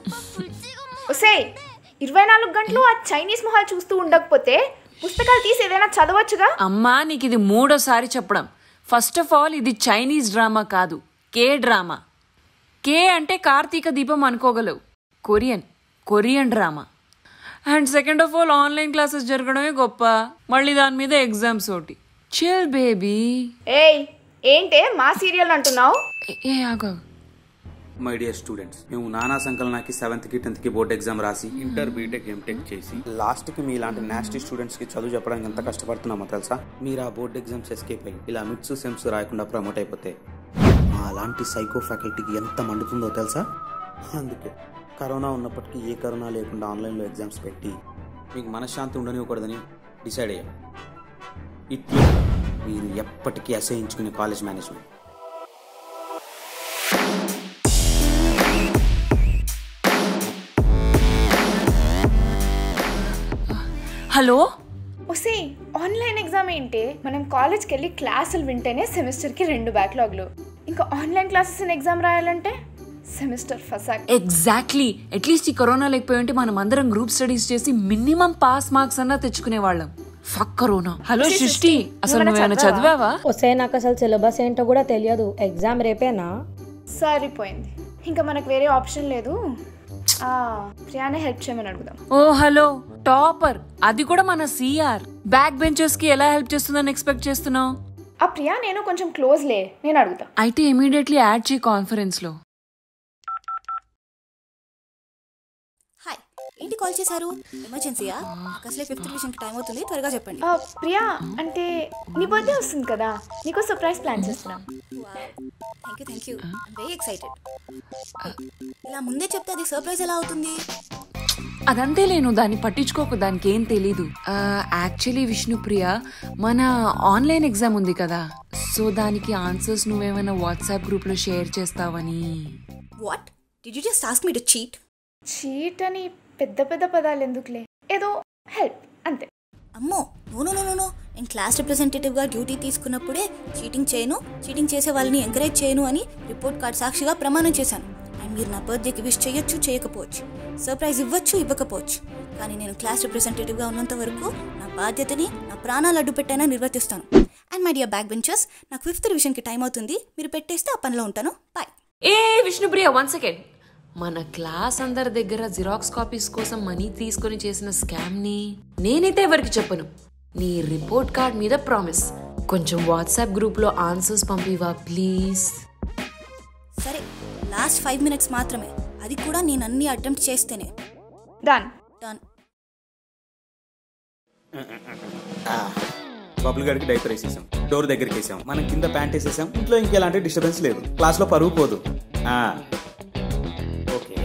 ఒసే ఇరవై నాలుగు గంటలు ఆ చైనీస్ మొహాలు చూస్తూ ఉండకపోతే పుస్తకాలు తీసి ఏదైనా చదవచ్చుగా అమ్మా నీకు ఇది మూడోసారి చెప్పడం ఫస్ట్ ఆఫ్ ఆల్ ఇది చైనీస్ డ్రామా కాదు కే డ్రామా కే అంటే కార్తీక దీపం అనుకోగలవు Korean Korean drama and second of all online classes జరగడమే గొప్ప మళ్ళీ దాని మీద ఎగ్జామ్స్ ఒకటి చిల్ బేబీ ఏయ్ ఏంటే మా సీరియల్ అంటున్నావు ఏ ఆగు మై డియర్ స్టూడెంట్స్ మేము నానా సంకలనాకి సెవెంత్ కి టెన్త్ కి బోర్డ్ ఎగ్జామ్ రాసి ఇంటర్ బీటెక్ ఎంటెక్ చేసి లాస్ట్ కి మీ ఇలాంటి నాస్టీ స్టూడెంట్స్ కి చదువు చెప్పడానికి ఎంత కష్టపడుతున్నామో తెలుసా మీరు ఆ బోర్డ్ ఎగ్జామ్స్ ఎస్కేప్ అయ్యి ఇలా మిట్స్ సెమ్స్ రాయకుండా ప్రమోట్ అయిపోతే మా అలాంటి సైకో ఫ్యాకల్టీకి ఎంత మండుతుందో తెలుసా అందుకే కరోనా ఉన్నప్పటికీ ఏ కరోనా లేకుండా ఆన్లైన్లో ఎగ్జామ్స్ పెట్టి మీకు మనశ్శాంతి ఉండనివ్వకూడదని డిసైడ్ అయ్యాం ఇట్లు మీరు ఎప్పటికీ అసహించుకునే కాలేజ్ మేనేజ్మెంట్ హలో ఒసే ఆన్లైన్ ఎగ్జామ్ ఏంటి మనం కాలేజ్కి వెళ్ళి క్లాసులు వింటేనే సెమిస్టర్కి రెండు బ్యాక్లాగ్లు ఇంకా ఆన్లైన్ క్లాసెస్ ఎగ్జామ్ రాయాలంటే సెమిస్టర్ ఫసాక్ ఎగ్జాక్ట్లీ అట్లీస్ట్ ఈ కరోనా లేకపోయి ఉంటే మనం అందరం గ్రూప్ స్టడీస్ చేసి మినిమం పాస్ మార్క్స్ అన్నా తెచ్చుకునే వాళ్ళం ఫక్ కరోనా హలో సృష్టి అసలు నువ్వేమైనా చదివావా వస్తే నాకు అసలు సిలబస్ ఏంటో కూడా తెలియదు ఎగ్జామ్ రేపేనా సరిపోయింది ఇంకా మనకు వేరే ఆప్షన్ లేదు ఆ, ప్రియానే హెల్ప్ చేయమని అడుగుదాం ఓ హలో టాపర్ అది కూడా మన సిఆర్ బ్యాక్ బెంచర్స్ కి ఎలా హెల్ప్ చేస్తుందని ఎక్స్పెక్ట్ చేస్తున్నావు ఆ ప్రియా నేను కొంచెం క్లోజ్ లే నేను అడుగుతా అయితే ఇమీడియట్లీ యాడ్ చేయి కాన్ఫరెన్స్ లో హాయ్ ఏంటి కాల్ చేశారు ఎమర్జెన్సీయా నాకు అసలే ఫిఫ్త్ డివిజన్కి టైం అవుతుంది త్వరగా చెప్పండి ఆ, ప్రియా అంటే నీ బర్త్డే వస్తుంది కదా నీకు సర్ప్రైజ్ ప్లాన్ చేస్తున్నాం thank you thank you very excited ఇలా ముందే చెప్తే అది సర్ప్రైజ్ ఎలా అవుతుంది అదంతే లేను దాన్ని పట్టించుకోకు దానికి ఏం తెలీదు యాక్చువల్లీ విష్ణుప్రియ మన ఆన్లైన్ ఎగ్జామ్ ఉంది కదా సో దానికి ఆన్సర్స్ నువ్వేమైనా వాట్సాప్ గ్రూప్ లో షేర్ చేస్తావని what did you just ask me to cheat cheat అని పెద్ద పెద్ద పదాలు ఎందుకులే ఏదో హెల్ప్ అంతే అమ్మో నో నో నో నో నేను క్లాస్ రిప్రజెంటేటివ్గా డ్యూటీ తీసుకున్నప్పుడే చీటింగ్ చేయను చీటింగ్ చేసే వాళ్ళని ఎంకరేజ్ చేయను అని రిపోర్ట్ కార్డ్ సాక్షిగా ప్రమాణం చేశాను అండ్ మీరు నా బర్త్డేకి విష్ చేయొచ్చు చేయకపోవచ్చు సర్ప్రైజ్ ఇవ్వచ్చు ఇవ్వకపోవచ్చు కానీ నేను క్లాస్ రిప్రజెంటేటివ్గా ఉన్నంత వరకు నా బాధ్యతని నా ప్రాణాలు అడ్డు పెట్టైనా నిర్వర్తిస్తాను and my dear back benchers నాకు ఫిఫ్త్ రివిజన్కి టైం అవుతుంది మీరు పెట్టేస్తే ఆ పనిలో ఉంటాను బాయ్ ఏ విష్ణుప్రియ వన్ సెకండ్ మన క్లాస్ అందరి దగ్గర జిరాక్స్ కాపీస్ కోసం మనీ తీసుకొని చేసిన స్కామ్ ని నేనైతే ఎవరికి చెప్పను నీ రిపోర్ట్ కార్డ్ మీద ప్రామిస్ కొంచెం వాట్సాప్ గ్రూప్ లో ఆన్సర్స్ పంపివా ప్లీజ్ సరే లాస్ట్ ఫైవ్ మినిట్స్ మాత్రమే అది కూడా నేను అన్ని అటెంప్ట్ చేస్తేనే డన్ డన్ బబుల్ గడికి డైపర్ వేసేసాం డోర్ దగ్గరికి వేసాం మనం కింద ప్యాంట్ వేసేసాం ఇంట్లో ఇంకెలాంటి డిస్టర్బెన్స్ లేదు క్లాస్ లో పరుగు పోదు ఆ. Okay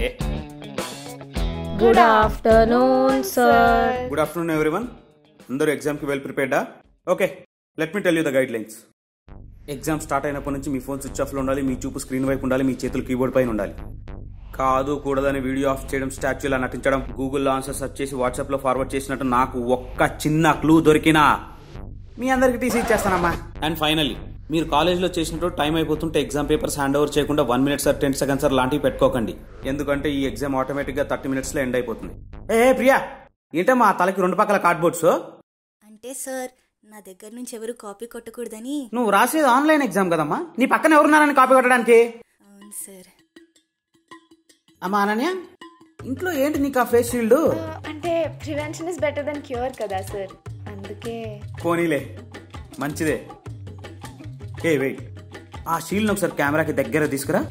good afternoon sir good afternoon everyone అందరూ ఎగ్జామ్కి వెల్ ప్రిపేర్డా okay let me tell you the guide lines exam start అయినప్పటి నుంచి మీ ఫోన్ స్విచ్ ఆఫ్లో ఉండాలి మీ చూపు స్క్రీన్ వైపు ఉండాలి మీ చేతులు కీబోర్డ్ పైన ఉండాలి కాదు కూడదని వీడియో ఆఫ్ చేయడం స్టాచ్యూలా నటించడం గూగుల్లో ఆన్సర్ సెర్చ్ చేసి వాట్సాప్లో ఫార్వర్డ్ చేసినట్టు నాకు ఒక్క చిన్న క్లూ దొరికినా మీ అందరికి తీసి ఇచ్చేస్తానమ్మా అండ్ ఫైనల్లీ మీరు కాలేజ్లో చేసినట్టు టైం అయిపోతుంటే ఎగ్జామ్ పేపర్స్ హ్యాండ్ ఓవర్ చేయకుండా one minute sir ten seconds sir లాంటివి పెట్టుకోకండి ఎందుకంటే ఈ ఎగ్జామ్ ఆటోమేటిక్గా థర్టీ మినిట్స్లో ఎండ్ అయిపోతుంది ఏ ఏ, ప్రియా ఏంటమ్మా తలకి రెండు పక్కల కార్డ్బోర్డ్స్ అంటే సార్ నా దగ్గర నుంచి ఎవరు కాపీ కొట్టకూడదని నువ్వు రాసేది ఆన్లైన్ ఎగ్జామ్ కదమ్మా నీ పక్కన ఎవరున్నారని కాపీ కొట్టడానికి అవును సార్ అమ్మా అనన్య ఇంట్లో ఏంటి నీకు ఆ ఫేస్ షీల్డ్ అంటే prevention is better then cure కదా సార్ అందుకే పోనీలే మంచిదే ఏ వెయిట్ ఆ షీల్డ్ ఒకసారి కెమెరాకి దగ్గర తీసుకురా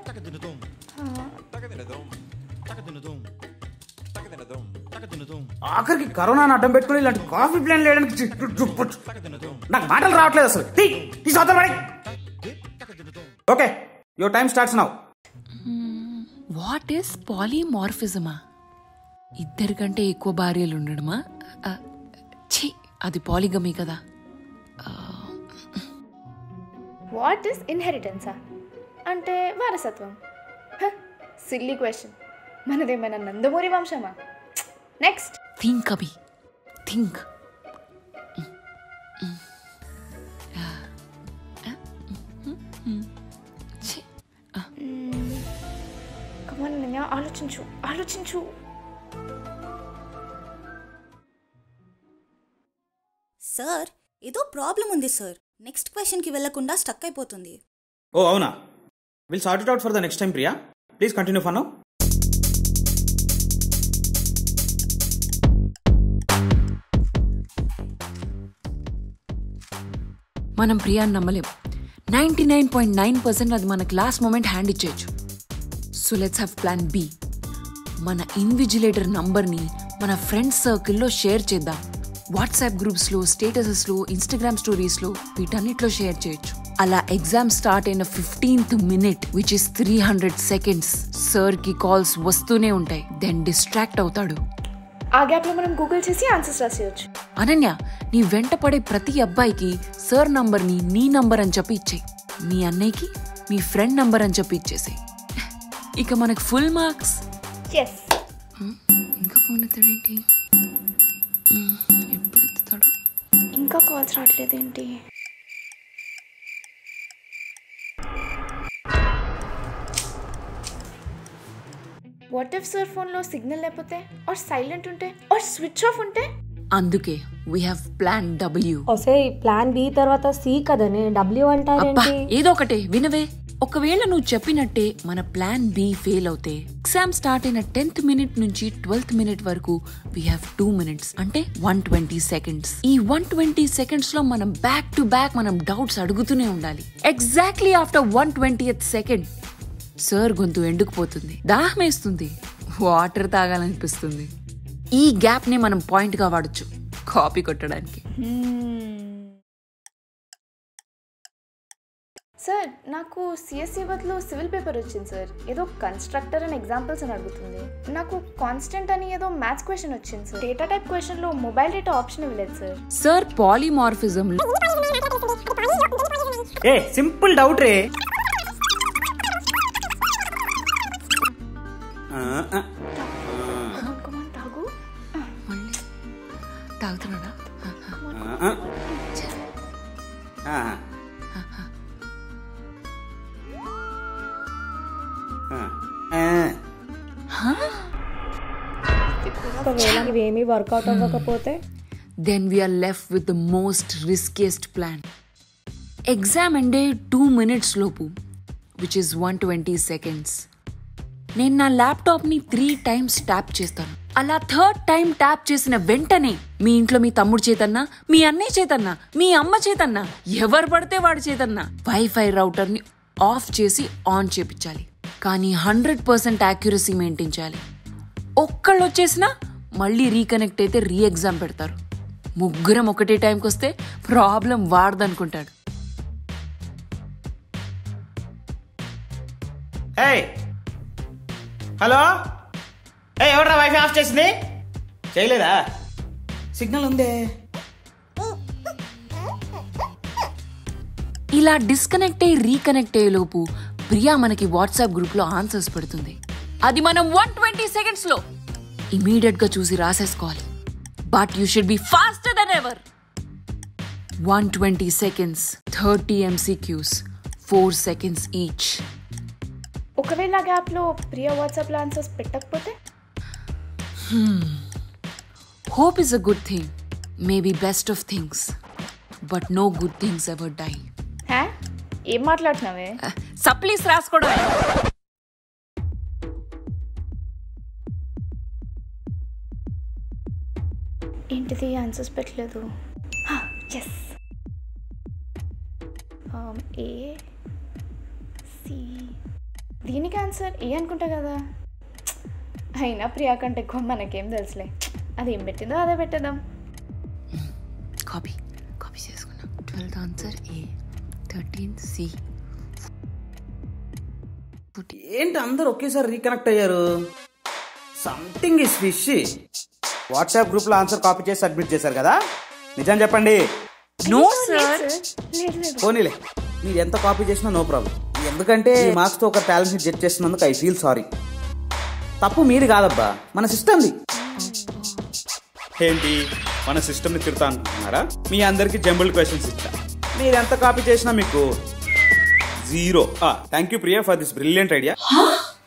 ఆఖరికి కరోనాను అడ్డం పెట్టుకుని ఇలాంటి కాఫీ ప్లాన్ లేయడానికి చి- నాకు మాటలు రావట్లేదు అసలు తీ, తీసి అవతల పడేయ్. Okay your time starts now what is పాలీమార్ఫిజమా ఇద్దరికంటే ఎక్కువ భార్యలు ఉండడమా ఆ, ఛీ అది పాలిగమీ కదా వాట్ ఇస్ ఇన్హెరిటెన్సా అంటే వారసత్వం సిల్లీ క్వశ్చన్ మనదేమైనా నందమూరి వంశమా next think Abhi think come on నేను ఆలోచించు ఆలోచించు ఆలోచించు సార్ ఏదో ప్రాబ్లం ఉంది సార్ నెక్స్ట్ క్వశ్చన్కి వెళ్లకుండా స్టక్ అయిపోతుంది ఓ అవునా will sort it out for the next time Priya please continue for now మనం ప్రియాని నమ్మలేం ninety nine point nine percent అది మనకి లాస్ట్ మూమెంట్ హ్యాండ్ ఇచ్చేయచ్చు so let's have plan B మన ఇన్విజిలేటర్ నంబర్ని మన ఫ్రెండ్స్ సర్కిల్లో షేర్ చేద్దాం వాట్సాప్ గ్రూప్స్లో స్టేటసెస్లో ఇన్స్టాగ్రామ్ స్టోరీస్లో వీటన్నిటిలో షేర్ చేయొచ్చు అలా ఎగ్జామ్ స్టార్ట్ అయిన fifteenth minute which is three hundred seconds సర్కి కాల్స్ వస్తూనే ఉంటాయి దెన్ డిస్ట్రాక్ట్ అవుతాడు ఆ గ్యాప్లో మనం గూగుల్ చేసి ఆన్సర్స్ రాసేయచ్చు అనన్య నీ వెంట పడే ప్రతి అబ్బాయికి సార్ నంబర్ని నీ నంబర్ అని చెప్పి ఇచ్చేయి మీ అన్నయ్యకి మీ ఫ్రెండ్ నంబర్ అని చెప్పి ఇచ్చేసాయి ఇక మనకు ఫుల్ మార్క్స్ ఎస్ ఇంకా ఫోన్ ఎత్తాడేంటి మ్మ్, ఎప్పుడు ఎత్తుతాడు ఇంకా కాల్స్ రావట్లేదేంటి వాట్ ఇఫ్ సార్ ఫోన్లో సిగ్నల్ లేకపోతే ఆర్ సైలెంట్ ఉంటే ఆర్ స్విచ్ ఆఫ్ ఉంటే అందుకే వీ హ్యావ్ ప్లాన్ డబ్ల్యూ ఒసే ప్లాన్ బి తర్వాత సి కదనే డబ్ల్యూ అబ్బా అంటారేంటి ఏదో ఒకటే వినవే ఒకవేళ నువ్వు చెప్పినట్టే మన ప్లాన్ బి ఫెయిల్ అవుతే ఎగ్జామ్ స్టార్ట్ అయిన టెన్త్ మినిట్ నుంచి ట్వెల్త్ మినిట్ వరకు వీ హ్యావ్ టూ మినిట్స్ అంటే వన్ ట్వంటీ సెకండ్స్ ఈ వన్ ట్వంటీ సెకండ్స్ లో మనం బ్యాక్ టు బ్యాక్ మనం డౌట్స్ అడుగుతూనే ఉండాలి exactly after one twenty second sir గొంతు ఎండుకుపోతుంది దాహమేస్తుంది వాటర్ తాగాలనిపిస్తుంది ఈ గ్యాప్ ని మనం పాయింట్ గా వాడచ్చు కాపీ కొట్టడానికి సార్ నాకు సిఎస్సి బదులు సివిల్ పేపర్ వచ్చింది సార్ ఏదో కన్స్ట్రక్టర్ అండ్ ఎగ్జాంపుల్స్ అని అడుగుతుంది నాకు కాన్స్టెంట్ అని ఏదో మ్యాథ్స్ క్వశ్చన్ వచ్చింది సార్ డేటా టైప్ క్వశ్చన్లో మొబైల్ డేటా ఆప్షన్ ఇవ్వలేదు sir sir polymorphism a simple doubt రే ఆ, ఆ, కమాన్ కమాన్ తాగు మళ్ళీ తాగుతున్నాడా ఆ, ఆ. ఆ. ఆ. ఒకవేళ ఇవేమీ వర్కౌట్ అవ్వకపోతే then we're left with the most riskiest plan exam ఎండే టూ మినిట్స్ లోపు which is one twenty seconds నేను నా ల్యాప్టాప్ని త్రీ టైమ్స్ ట్యాప్ చేస్తాను అలా థర్డ్ టైం ట్యాప్ చేసిన వెంటనే మీ ఇంట్లో మీ తమ్ముడు చేతన్నా మీ అన్నయ్య చేతన్నా మీ అమ్మ చేతన్నా ఎవరు పడితే వాడి చేతన్నా వైఫై రౌటర్ని ఆఫ్ చేసి ఆన్ చేపించాలి కానీ హండ్రెడ్ పర్సెంట్ యాక్యురసీ మెయింటైన్ చేయాలి ఒక్కళ్ళు వచ్చేసినా మళ్ళీ రీకనెక్ట్ అయితే రీ ఎగ్జామ్ పెడతారు ముగ్గురం ఒకటే టైంకి వస్తే ప్రాబ్లం వాడదనుకుంటాడు ఏయ్ హలో ఏ ఎవడ్రా వైఫై ఆఫ్ చేసింది చేయలేదా సిగ్నల్ ఉందే ఇలా డిస్కనెక్ట్ అయ్యి రీకనెక్ట్ అయ్యే లోపు ప్రియా మనకి వాట్సాప్ గ్రూప్ లో ఆన్సర్స్ పెడుతుంది అది మనం వన్ ట్వంటీ సెకండ్స్ లో ఇమీడియట్ గా చూసి రాసేసుకోవాలి but you should be faster then ever one twenty seconds thirty MCQs four seconds each ఒకవేళ ఆ గ్యాప్లో ప్రియా వాట్సాప్లో ఆన్సర్స్ పెట్టకపోతే hope is a good thing maybe best of things but no good things ever die హా ఏం మాట్లాడుతున్నావే supplies రాసుకోవడం ఏంటిది ఆన్సర్స్ పెట్టలేదు ఎస్ ఏ సి దీనికి ఆన్సర్ ఏ అనుకుంటా కదా అయినా ప్రియా కంటే ఎక్కువ మనకేం తెలుసులే అది ఏం పెట్టిందో అదే పెట్టేద్దాం కాపీ కాపీ చేసుకున్నాం twelfth answer A thirteen C ఏంటి అందరు ఒకేసారి రీకనెక్ట్ అయ్యారు something is fish WhatsApp group లో ఆన్సర్ కాపీ చేసి సబ్మిట్ చేశారు కదా నిజం చెప్పండి నో సార్ లేదు లేదు పోనీలే మీరు ఎంత కాపీ చేసినా నో ప్రాబ్లం ఎందుకంటే మార్క్స్ తో ఒక టాలెంట్ ని జడ్జ్ చేసినందుకు ఐ ఫీల్ సారీ తప్పు మీది కాదబ్బా మన సిస్టమ్ది ఏంటి మన సిస్టమ్ ని తిడతా అంటున్నారా మీ అందరికి జంబుల్ క్వశ్చన్స్ ఇచ్చా మీరు ఎంత కాపీ చేసినా మీకు zero thank you Priya for this brilliant idea